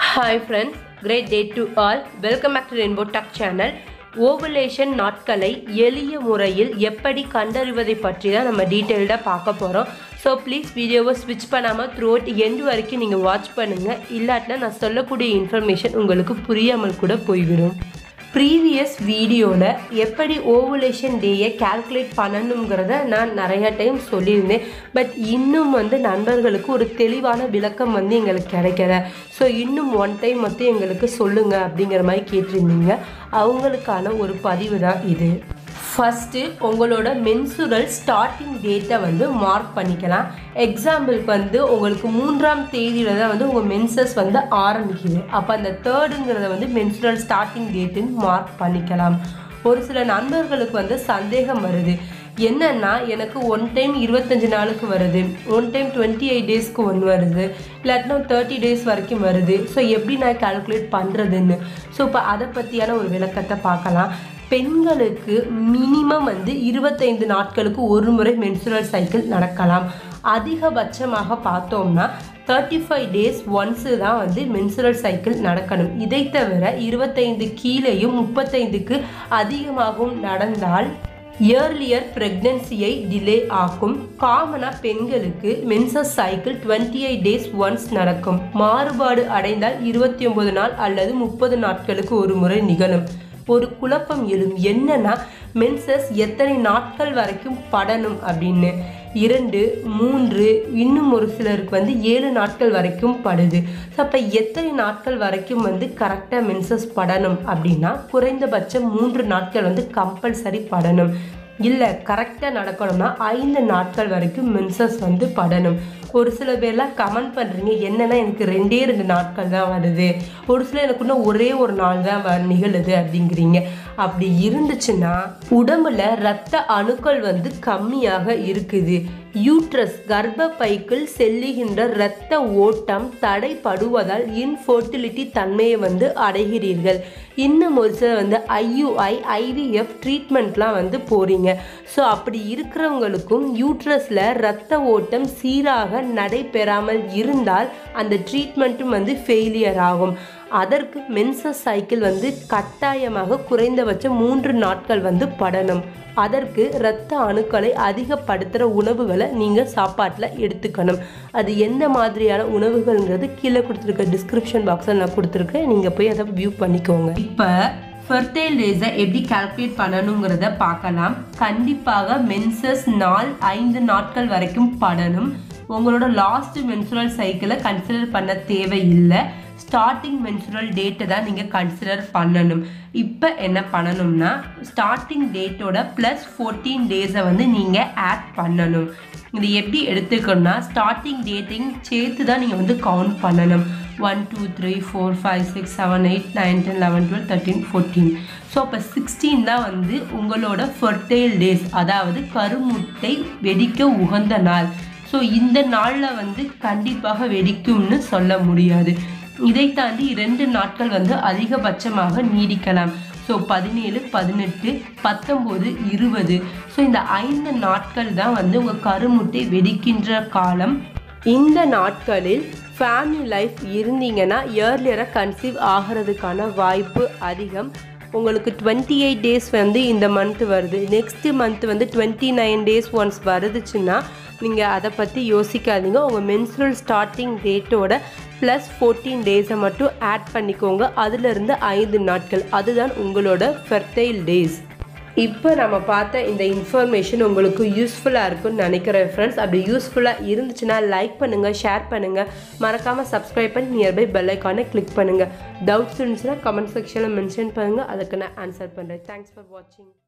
hi friends great day to all welcome back to rainbow duck channel ovulation நாட்களை எளிய முறையில் எப்படி கண்டறிவதை பற்றி தான் நம்ம டீட்டெயில்டாக பார்க்க போகிறோம் ஸோ ப்ளீஸ் வீடியோவை ஸ்விட்ச் பண்ணாமல் த்ரூ அவுட் எண்டு வரைக்கும் நீங்கள் வாட்ச் பண்ணுங்கள் இல்லாட்டினா நான் சொல்லக்கூடிய இன்ஃபர்மேஷன் உங்களுக்கு புரியாமல் கூட போய்விடும் ப்ரீவியஸ் வீடியோவில் எப்படி ஓவுலேஷன் டேயை கால்குலேட் பண்ணணுங்கிறத நான் நிறைய டைம் சொல்லியிருந்தேன் பட் இன்னும் வந்து நண்பர்களுக்கு ஒரு தெளிவான விளக்கம் வந்து எங்களுக்கு கிடைக்கல ஸோ இன்னும் ஒன் டைம் மட்டும் எங்களுக்கு சொல்லுங்கள் அப்படிங்கிற மாதிரி கேட்டிருந்தீங்க அவங்களுக்கான ஒரு பதிவு தான் இது ஃபஸ்ட்டு உங்களோட மென்சுரல் ஸ்டார்டிங் டேட்டை வந்து மார்க் பண்ணிக்கலாம் எக்ஸாம்பிளுக்கு வந்து உங்களுக்கு மூன்றாம் தேதியில் தான் வந்து உங்கள் மென்சஸ் வந்து ஆரம்பிக்குது அப்போ அந்த தேர்டுங்கிறத வந்து மென்சுரல் ஸ்டார்டிங் டேட்டுன்னு மார்க் பண்ணிக்கலாம் ஒரு சில நண்பர்களுக்கு வந்து சந்தேகம் வருது என்னன்னா எனக்கு ஒன் டைம் இருபத்தஞ்சு நாளுக்கு வருது ஒன் டைம் டுவெண்ட்டி எயிட் டேஸ்க்கு ஒன்று வருது இல்லாட்டினா தேர்ட்டி டேஸ் வரைக்கும் வருது ஸோ எப்படி நான் கால்குலேட் பண்ணுறதுன்னு ஸோ இப்போ அதை பற்றியான ஒரு விளக்கத்தை பார்க்கலாம் பெண்களுக்கு மினிமம் வந்து இருபத்தைந்து நாட்களுக்கு ஒரு முறை மென்சுரல் சைக்கிள் நடக்கலாம் அதிகபட்சமாக பார்த்தோம்னா தேர்ட்டி ஃபைவ் டேஸ் ஒன்ஸு தான் வந்து மென்சுரல் சைக்கிள் நடக்கணும் இதை தவிர இருபத்தைந்து கீழேயும் முப்பத்தைந்துக்கு அதிகமாகவும் நடந்தால் இயர்லியர் ப்ரெக்னென்சியை டிலே ஆக்கும் காமனாக பெண்களுக்கு menses cycle twenty eight days once நடக்கும் மாறுபாடு அடைந்தால் இருபத்தி ஒன்பது நாள் அல்லது முப்பது நாட்களுக்கு ஒரு முறை நிகழும் ஒரு குழப்பம் எழும் என்னன்னா மென்சஸ் எத்தனை நாட்கள் வரைக்கும் படணும் அப்படின்னு இரண்டு மூன்று இன்னும் ஒரு சிலருக்கு வந்து ஏழு நாட்கள் வரைக்கும் படுது ஸோ அப்போ எத்தனை நாட்கள் வரைக்கும் வந்து கரெக்டாக மென்சஸ் படணும் அப்படின்னா குறைந்தபட்சம் மூன்று நாட்கள் வந்து கம்பல்சரி படணும் இல்லை கரெக்டாக நடக்கணும்னா ஐந்து நாட்கள் வரைக்கும் மென்சஸ் வந்து படணும் ஒரு சில பேர்லாம் கமெண்ட் பண்ணுறீங்க என்னென்னா எனக்கு ரெண்டே ரெண்டு நாட்கள் தான் வருது ஒரு சில எனக்கு இன்னும் ஒரே ஒரு நாள் தான் வ நிகழுது அப்படிங்கிறீங்க அப்படி இருந்துச்சுன்னா உடம்புல ரத்த அணுக்கள் வந்து கம்மியாக இருக்குது யூட்ரஸ் கர்ப்பப்பைக்குள் செல்லுகின்ற இரத்த ஓட்டம் தடைப்படுவதால் இன்ஃபர்டிலிட்டி தன்மையை வந்து அடைகிறீர்கள் இன்னும் ஒரு சிலர் வந்து ஐயுஐ ஐவிஎஃப் ட்ரீட்மெண்ட்லாம் வந்து போகிறீங்க ஸோ அப்படி இருக்கிறவங்களுக்கும் யூட்ரஸில் இரத்த ஓட்டம் சீராக நடைபெறாமல் இருந்தால் அந்த ட்ரீட்மெண்ட்டும் வந்து ஃபெயிலியர் ஆகும் அதற்கு மென்சஸ் சைக்கிள் வந்து கட்டாயமாக குறைந்தபட்சம் மூன்று நாட்கள் வந்து படணும் அதற்கு இரத்த அணுக்களை அதிகப்படுத்துகிற உணவுகளை நீங்கள் சாப்பாட்டில் எடுத்துக்கணும் அது எந்த மாதிரியான உணவுகள்ங்கிறது கீழே கொடுத்துருக்க டிஸ்கிரிப்ஷன் பாக்ஸில் நான் கொடுத்துருக்கேன் நீங்கள் போய் அதை வியூ பண்ணிக்கோங்க இப்போ ஃபெர்டைல் டேஸை எப்படி கால்குலேட் பண்ணணுங்கிறத பார்க்கலாம் கண்டிப்பாக மென்சஸ் நாள் ஐந்து நாட்கள் வரைக்கும் படணும் உங்களோட லாஸ்ட் மென்சுரல் சைக்கிளை கன்சிடர் பண்ண தேவையில்லை ஸ்டார்டிங் மென்சுரல் டேட்டை தான் நீங்கள் கன்சிடர் பண்ணணும் இப்போ என்ன பண்ணணும்னா ஸ்டார்டிங் டேட்டோட ப்ளஸ் ஃபோர்டீன் டேஸை வந்து நீங்கள் ஆட் பண்ணணும் இது எப்படி எடுத்துக்கணும்னா ஸ்டார்டிங் டேட்டையும் சேர்த்து தான் நீங்கள் வந்து கவுண்ட் பண்ணணும் one two three four five six seven eight nine ten eleven twelve thirteen fourteen so அப்போ சிக்ஸ்டீன் தான் வந்து உங்களோட ஃபர்டைல் டேஸ் அதாவது கருமுட்டை வெடிக்க உகந்த நாள் ஸோ இந்த நாளில் வந்து கண்டிப்பாக வெடிக்கும்னு சொல்ல முடியாது இதை தாண்டி ரெண்டு நாட்கள் வந்து அதிகபட்சமாக நீடிக்கலாம் ஸோ பதினேழு பதினெட்டு பத்தொம்போது இருபது ஸோ இந்த ஐந்து நாட்கள் தான் வந்து உங்கள் கருமுட்டை வெடிக்கின்ற காலம் இந்த நாட்களில் ஃபேமிலி லைஃப் இருந்தீங்கன்னா இயர்லியராக கன்சீவ் ஆகிறதுக்கான வாய்ப்பு அதிகம் உங்களுக்கு டுவெண்ட்டி எயிட் டேஸ் வந்து இந்த மந்த் வருது நெக்ஸ்ட்டு மந்த் வந்து டுவெண்ட்டி நைன் டேஸ் ஒன்ஸ் வருதுச்சுன்னா நீங்கள் அதை பற்றி யோசிக்காதீங்க உங்கள் மென்சுரல் ஸ்டார்டிங் டேட்டோட ப்ளஸ் ஃபோர்டீன் டேஸை மட்டும் ஆட் பண்ணிக்கோங்க அதிலிருந்து ஐந்து நாட்கள் அதுதான் உங்களோட ஃபெர்டைல் டேஸ் இப்போ நம்ம பார்த்த இந்த இன்ஃபர்மேஷன் உங்களுக்கு யூஸ்ஃபுல்லாக இருக்கும்னு நினைக்கிறேன் ஃப்ரெண்ட்ஸ் அப்படி யூஸ்ஃபுல்லாக இருந்துச்சுன்னா லைக் பண்ணுங்கள் ஷேர் பண்ணுங்கள் மறக்காமல் சப்ஸ்கிரைப் பண்ணி நியர்பை பெல் ஐக்கானை கிளிக் பண்ணுங்கள் டவுட்ஸ் இருந்துச்சுன்னா கமெண்ட் செக்ஷனில் மென்ஷன் பண்ணுங்கள் அதுக்கு நான் ஆன்சர் பண்ணுறேன் தேங்க்ஸ் ஃபார் வாட்சிங்